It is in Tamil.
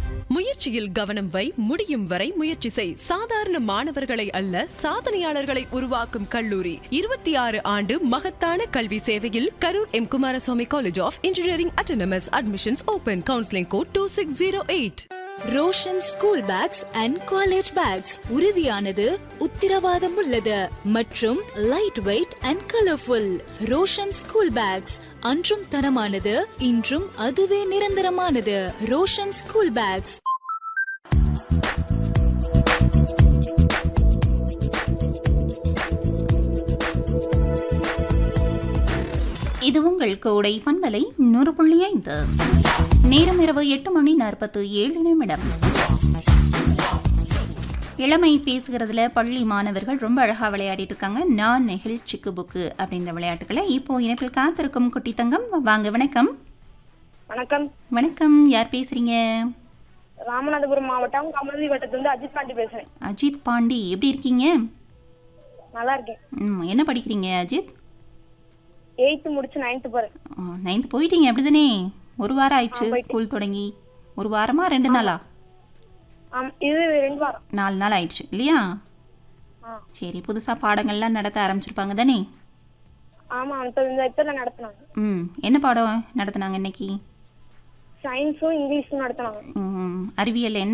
முயற்சியில் கவனம் வை முடியும் வரை முயற்சி செய் சாதாரண மாணவர்களை அல்ல சாதனையாளர்களை உருவாக்கும் கல்லூரி இருபத்தி ஆறு ஆண்டு மகத்தான கல்வி சேவையில் Karur M Kumaraswamy college of engineering autonomous admissions open counselling code two six zero eight Roshan school bags and college bags உறுதியானது உத்திரவாதம் உள்ளது மற்றும் light weight and colourful Roshan school bags அன்றும் தரமானது இன்றும் அதுவே நிரந்தரமானது ரோஷன் ஸ்கூல் பேக்ஸ் இது உங்கள் கோடை பண்பலை நூறு புள்ளி ஐந்து நேரம் இரவு எட்டு மணி நாற்பத்து ஏழு நிமிடம் இளமை பேசுகிறதுல பள்ளி மாணவர்கள் ரொம்ப அழகாக விளையாடிட்டு இருக்காங்க நான் நெகிழ் சிக்கு புக்கு அப்படின்ற விளையாட்டுகளை இப்போ இணைப்பில் காத்திருக்கும் குட்டி தங்கம் வாங்க வணக்கம் வணக்கம் வணக்கம் யார் பேசுறீங்க ராமநாதபுரம் மாவட்டம் கமலி வட்டத்திலிருந்து அஜித் பாண்டி பேசுறேன் அஜித் பாண்டி எப்படி இருக்கீங்க நல்லா இருக்கேன் ம், என்ன படிக்கிறீங்க அஜித் எயித்து முடிச்சு நைன்த்து போறேன் நைன்த் போயிட்டீங்க அப்படிதானே ஒரு வாரம் ஆயிடுச்சு ஸ்கூல் தொடங்கி ஒரு வாரமா ரெண்டு நாளா ஆம் இது ரெண்டு வாரம் நாலு நாள் ஆயிடுச்சு இல்லையா ஆ. சரி புதுசாக பாடங்கள்லாம் நடத்த ஆரம்பிச்சிருப்பாங்க தானே ஆமா இப்ப இந்த இப்ப நடத்தினாங்க ம் என்ன பாடம் நடத்துனாங்க இன்னைக்கு சயின்ஸும் இங்கிலீஷும் நடத்தினாங்க ம், அறிவியல் என்ன